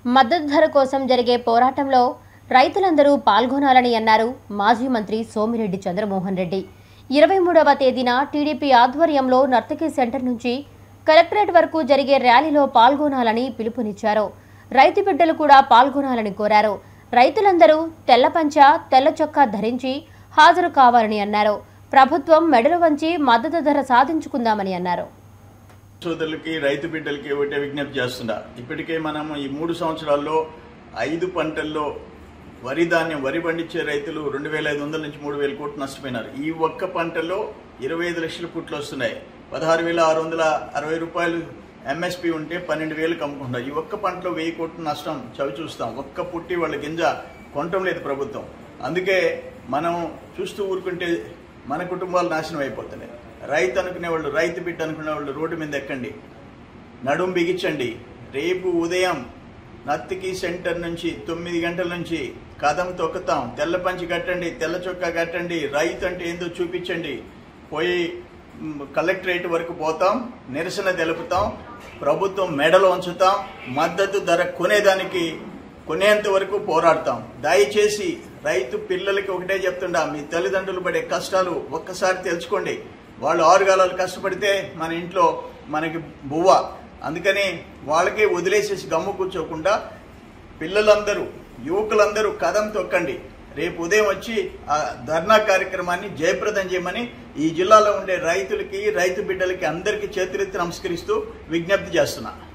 మద్దతు ధర కోసం జరిగే పోరాటంలో రైతులందరూ పాల్గొనాలని అన్నారు మాజీ మంత్రి సోమిరెడ్డి చంద్రమోహన్ రెడ్డి ఇరవై మూడవ తేదీన టీడీపీ ఆధ్వర్యంలో నర్తకి సెంటర్ నుంచి కలెక్టరేట్ వరకు జరిగే ర్యాలీలో పాల్గొనాలని పిలుపునిచ్చారు రైతు బిడ్డలు కూడా పాల్గొనాలని కోరారు రైతులందరూ తెల్ల పంచ తెల్ల చొక్కా ధరించి హాజరు కావాలని అన్నారు ప్రభుత్వం మెడలు వంచి మద్దతు ధర సాధించుకుందామని అన్నారు సోదరులకి రైతు బిడ్డలకి ఒకటే విజ్ఞప్తి చేస్తున్నా ఇప్పటికే మనం ఈ మూడు సంవత్సరాల్లో ఐదు పంటల్లో వరి ధాన్యం వరి పండించే రైతులు రెండు వేల ఐదు వందల నుంచి మూడు వేల కోట్లు నష్టపోయినారు ఈ ఒక్క పంటలో ఇరవై ఐదు లక్షల పుట్లు వస్తున్నాయి పదహారు వేల ఆరు వందల అరవై రూపాయలు ఎంఎస్పి ఉంటే పన్నెండు వేలకు అమ్ముకుంటారు ఈ ఒక్క పంటలో వెయ్యి కోట్ల నష్టం చవి చూస్తాం ఒక్క పుట్టి వాళ్ళ గింజ కొనటం లేదు ప్రభుత్వం అందుకే మనం చూస్తూ ఊరుకుంటే మన కుటుంబాలు నాశనం అయిపోతున్నాయి రైతు అనుకునే వాళ్ళు రైతు బిడ్డ అనుకునే వాళ్ళు రోడ్డు మీద ఎక్కండి నడుం బిగించండి రేపు ఉదయం నత్తికి సెంటర్ నుంచి తొమ్మిది గంటల నుంచి కదం తొక్కుతాం తెల్ల పంచి కట్టండి తెల్ల చొక్కా కట్టండి రైతు అంటే ఏందో చూపించండి పోయి మ్, కలెక్టరేట్ వరకు పోతాం నిరసన తెలుపుతాం ప్రభుత్వం మెడలు ఉంచుతాం మద్దతు ధర కొనేదానికి కొనేంత వరకు పోరాడతాం దయచేసి రైతు పిల్లలకి ఒకటే చెప్తుండా మీ తల్లిదండ్రులు పడే కష్టాలు ఒక్కసారి తెలుసుకోండి వాళ్ళు ఆరుగాలాలు కష్టపడితే మన ఇంట్లో మనకి బువ్వ అందుకని వాళ్ళకే వదిలేసేసి గమ్ము కూర్చోకుండా పిల్లలందరూ యువకులందరూ కదం తొక్కండి రేపు ఉదయం వచ్చి ఆ ధర్నా కార్యక్రమాన్ని జయప్రదం చేయమని ఈ జిల్లాలో ఉండే రైతులకి రైతు బిడ్డలకి అందరికీ చేతులెత్తి నమస్కరిస్తూ విజ్ఞప్తి చేస్తున్నా